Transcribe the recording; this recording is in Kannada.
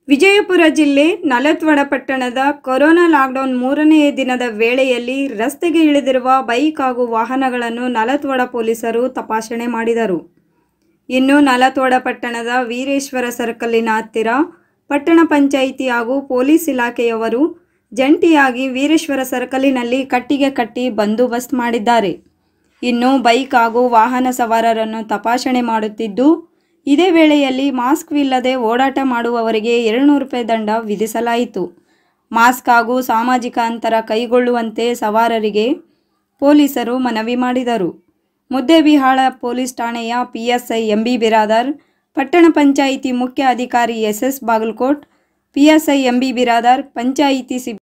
ವಿಜಯಪುರ ಜಿಲ್ಲೆ ನಲತ್ವಡ ಪಟ್ಟಣದ ಕೊರೋನಾ ಲಾಕ್ಡೌನ್ ಮೂರನೆಯ ದಿನದ ವೇಳೆಯಲ್ಲಿ ರಸ್ತೆಗೆ ಇಳಿದಿರುವ ಬೈಕ್ ಹಾಗೂ ವಾಹನಗಳನ್ನು ನಲತ್ವಡ ಪೊಲೀಸರು ತಪಾಸಣೆ ಮಾಡಿದರು ಇನ್ನು ನಲತ್ವಡ ಪಟ್ಟಣದ ವೀರೇಶ್ವರ ಸರ್ಕಲ್ಲಿನ ಹತ್ತಿರ ಪಟ್ಟಣ ಪಂಚಾಯಿತಿ ಹಾಗೂ ಪೊಲೀಸ್ ಇಲಾಖೆಯವರು ಜಂಟಿಯಾಗಿ ವೀರೇಶ್ವರ ಸರ್ಕಲಿನಲ್ಲಿ ಕಟ್ಟಿಗೆ ಕಟ್ಟಿ ಬಂದೋಬಸ್ತ್ ಮಾಡಿದ್ದಾರೆ ಇನ್ನು ಬೈಕ್ ಹಾಗೂ ವಾಹನ ಸವಾರರನ್ನು ತಪಾಸಣೆ ಮಾಡುತ್ತಿದ್ದು ಇದೇ ವೇಳೆಯಲ್ಲಿ ಮಾಸ್ಕ್ ಇಲ್ಲದೆ ಓಡಾಟ ಮಾಡುವವರಿಗೆ ಏಳ್ನೂರು ರೂಪಾಯಿ ದಂಡ ವಿಧಿಸಲಾಯಿತು ಮಾಸ್ಕ್ ಹಾಗೂ ಸಾಮಾಜಿಕ ಅಂತರ ಕೈಗೊಳ್ಳುವಂತೆ ಸವಾರರಿಗೆ ಪೊಲೀಸರು ಮನವಿ ಮಾಡಿದರು ಮುದ್ದೇಬಿಹಾಳ ಪೊಲೀಸ್ ಠಾಣೆಯ ಪಿಎಸ್ಐ ಎಂಬಿ ಬಿರಾದಾರ್ ಪಟ್ಟಣ ಪಂಚಾಯಿತಿ ಮುಖ್ಯ ಅಧಿಕಾರಿ S S Bagalkot PSI MB Biradar panchayat ಸಿಬ್